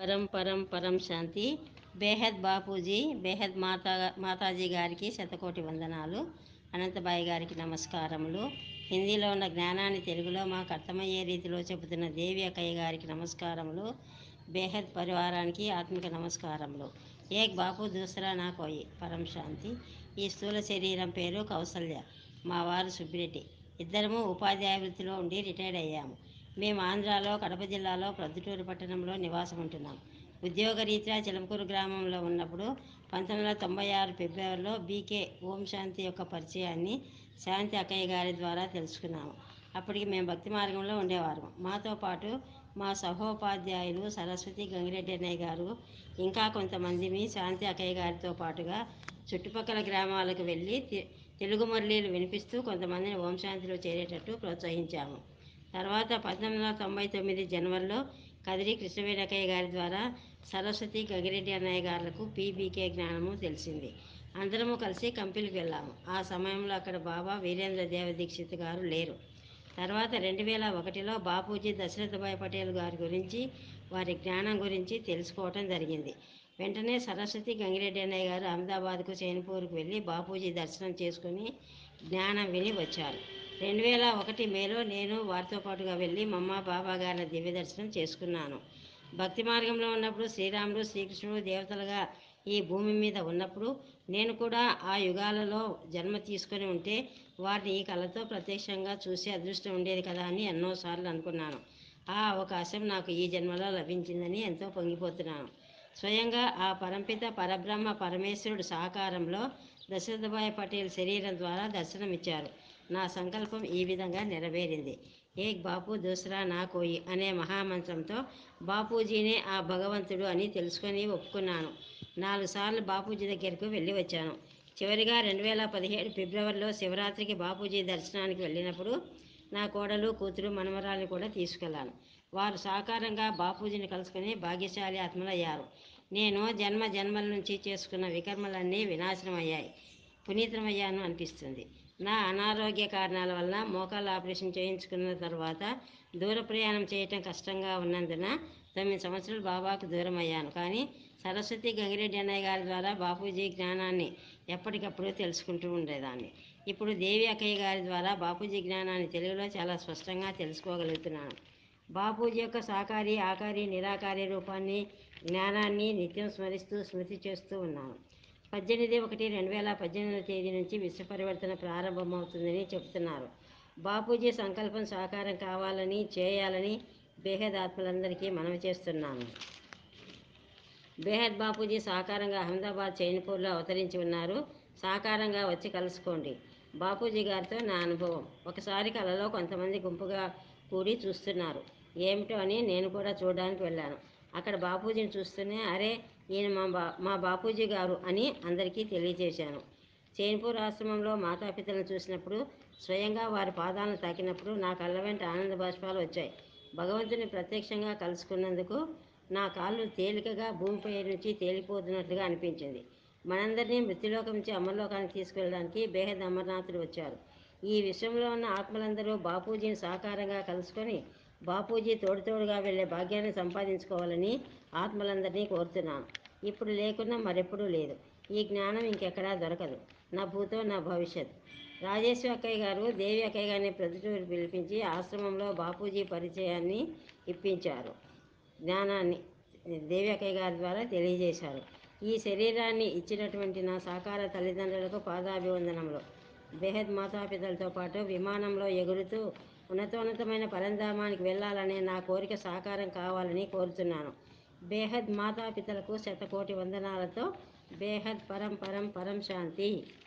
పరం పరం పరం శాంతి బేహద్ బాపూజీ బేహద్ మాతా మాతాజీ గారికి శతకోటి వందనాలు అనంతబాయి గారికి నమస్కారములు హిందీలో ఉన్న జ్ఞానాన్ని తెలుగులో మాకు అర్థమయ్యే రీతిలో చెబుతున్న దేవి అక్కయ్య గారికి నమస్కారములు బేహద్ పరివారానికి ఆత్మిక నమస్కారములు ఏక్ బాపు దూసరా నా కోయి పరం శాంతి ఈ స్థూల శరీరం పేరు కౌసల్య మా వారు సుబ్బిరెడ్డి ఇద్దరము ఉపాధ్యాయ వృత్తిలో ఉండి రిటైర్డ్ అయ్యాము మేము ఆంధ్రాలో కడప జిల్లాలో ప్రొద్దుటూరు పట్టణంలో నివాసం ఉంటున్నాం ఉద్యోగరీత్యా చిలంకూరు గ్రామంలో ఉన్నప్పుడు పంతొమ్మిది వందల తొంభై ఆరు ఫిబ్రవరిలో బీకే ఓం శాంతి యొక్క పరిచయాన్ని శాంతి అక్కయ్య గారి ద్వారా తెలుసుకున్నాము అప్పటికి మేము భక్తి మార్గంలో ఉండేవారు మాతో పాటు మా సహోపాధ్యాయులు సరస్వతి గంగిరెడ్డి అన్నయ్య గారు ఇంకా కొంతమందిని శాంతి అక్కయ్య గారితో పాటుగా చుట్టుపక్కల గ్రామాలకు వెళ్ళి తె- తెలుగు మురళీలు వినిపిస్తూ కొంతమందిని ఓం శాంతిలో చేరేటట్టు ప్రోత్సహించాము తర్వాత పంతొమ్మిది వందల తొంభై తొమ్మిది జనవరిలో కదిరి కృష్ణవీరకయ్య గారి ద్వారా సరస్వతి గగిరెడ్డి అన్నయ్య గారులకు పీబీకే జ్ఞానము తెలిసింది అందరము కలిసి కంపెనీకి వెళ్ళాము ఆ సమయంలో అక్కడ బాబా వీరేంద్ర దేవ దీక్షిత్ గారు లేరు తర్వాత రెండు వేల ఒకటిలో బాపూజీ దశరథభాయ్ పటేల్ గారి గురించి వారి జ్ఞానం గురించి తెలుసుకోవటం జరిగింది వెంటనే సరస్వతి గంగిరెడ్డి అన్నయ్య గారు అహ్మదాబాద్కు చైన్పూర్కు వెళ్ళి బాపూజీ దర్శనం చేసుకుని జ్ఞానం విని వచ్చారు రెండు వేల ఒకటి మేలో నేను వారితో పాటుగా వెళ్ళి మమ్మ బాబా గారి దివ్య దర్శనం చేసుకున్నాను భక్తి మార్గంలో ఉన్నప్పుడు శ్రీరాముడు శ్రీకృష్ణుడు దేవతలుగా ఈ భూమి మీద ఉన్నప్పుడు నేను కూడా ఆ యుగాలలో జన్మ తీసుకొని ఉంటే వారిని ఈ కళతో ప్రత్యక్షంగా చూసే అదృష్టం ఉండేది కదా అని ఎన్నోసార్లు అనుకున్నాను ఆ అవకాశం నాకు ఈ జన్మలో లభించిందని ఎంతో పొంగిపోతున్నాను స్వయంగా ఆ పరంపిత పరబ్రహ్మ పరమేశ్వరుడు సహకారంలో దశరథభాయ్ పటేల్ శరీరం ద్వారా దర్శనమిచ్చారు నా సంకల్పం ఈ విధంగా నెరవేరింది ఏక్ బాపు దూసరా నా కోయి అనే మహామంత్రంతో బాపూజీనే ఆ భగవంతుడు అని తెలుసుకొని ఒప్పుకున్నాను నాలుగు సార్లు బాపూజీ దగ్గరకు వెళ్ళి వచ్చాను చివరిగా రెండు వేల పదిహేడు ఫిబ్రవరిలో శివరాత్రికి బాపూజీ దర్శనానికి వెళ్ళినప్పుడు నా కోడలు కూతురు మనమరాల్ని కూడా తీసుకెళ్ళాను వారు సాకారంగా బాపూజీని కలుసుకొని భాగ్యశాలి ఆత్మలయ్యారు నేను జన్మ జన్మల నుంచి చేసుకున్న వికర్మలన్నీ వినాశనమయ్యాయి పునీతమయ్యాను అనిపిస్తుంది నా అనారోగ్య కారణాల వల్ల మోకాళ్ళ ఆపరేషన్ చేయించుకున్న తర్వాత దూర ప్రయాణం చేయటం కష్టంగా ఉన్నందున తొమ్మిది సంవత్సరాలు బాబాకు దూరం అయ్యాను కానీ సరస్వతి గంగిరెడ్డి అన్నయ్య గారి ద్వారా బాపూజీ జ్ఞానాన్ని ఎప్పటికప్పుడు తెలుసుకుంటూ ఉండేదాన్ని ఇప్పుడు దేవి అక్కయ్య గారి ద్వారా బాపూజీ జ్ఞానాన్ని తెలుగులో చాలా స్పష్టంగా తెలుసుకోగలుగుతున్నాను బాపూజీ యొక్క సాకారి ఆకారి నిరాకారి రూపాన్ని జ్ఞానాన్ని నిత్యం స్మరిస్తూ స్మృతి చేస్తూ ఉన్నాను పద్దెనిమిది ఒకటి రెండు వేల పద్దెనిమిదవ తేదీ నుంచి విశ్వ పరివర్తన ప్రారంభమవుతుందని చెబుతున్నారు బాపూజీ సంకల్పం సాకారం కావాలని చేయాలని బేహద్ ఆత్మలందరికీ మనవి చేస్తున్నాను బేహద్ బాపూజీ సాకారంగా అహ్మదాబాద్ చైన్పూర్లో అవతరించి ఉన్నారు సాకారంగా వచ్చి కలుసుకోండి బాపూజీ గారితో నా అనుభవం ఒకసారి కలలో కొంతమంది గుంపుగా కూడి చూస్తున్నారు ఏమిటో అని నేను కూడా చూడడానికి వెళ్ళాను అక్కడ బాపూజీని చూస్తూనే అరే ఈయన మా బా మా బాపూజీ గారు అని అందరికీ తెలియజేశాను చైన్పూర్ ఆశ్రమంలో మాతాపితలను చూసినప్పుడు స్వయంగా వారి పాదాలను తాకినప్పుడు నా కళ్ళ వెంట ఆనంద బాష్పాలు వచ్చాయి భగవంతుని ప్రత్యక్షంగా కలుసుకున్నందుకు నా కాళ్ళు తేలికగా భూమిపై నుంచి తేలిపోతున్నట్లుగా అనిపించింది మనందరినీ మృత్యులోకం నుంచి అమరలోకానికి తీసుకెళ్ళడానికి బేహద్ అమర్నాథుడు వచ్చారు ఈ విశ్వంలో ఉన్న ఆత్మలందరూ బాపూజీని సాకారంగా కలుసుకొని బాపూజీ తోడు తోడుగా వెళ్ళే భాగ్యాన్ని సంపాదించుకోవాలని ఆత్మలందరినీ కోరుతున్నాను ఇప్పుడు లేకున్నా మరెప్పుడూ లేదు ఈ జ్ఞానం ఇంకెక్కడా దొరకదు నా భూతో నా భవిష్యత్ రాజేశ్వరి అక్కయ్య గారు దేవి అక్కయ్య గారిని ప్రతిటూరు పిలిపించి ఆశ్రమంలో బాపూజీ పరిచయాన్ని ఇప్పించారు జ్ఞానాన్ని దేవి అక్కయ్య గారి ద్వారా తెలియజేశారు ఈ శరీరాన్ని ఇచ్చినటువంటి నా సాకార తల్లిదండ్రులకు పాదాభివందనములు బేహద్ మాతాపితలతో పాటు విమానంలో ఎగురుతూ ఉన్నతోన్నతమైన పరంధామానికి వెళ్ళాలనే నా కోరిక సాకారం కావాలని కోరుతున్నాను బేహద్ మాతాపితలకు శతకోటి వందనాలతో బేహద్ పరం పరం పరం శాంతి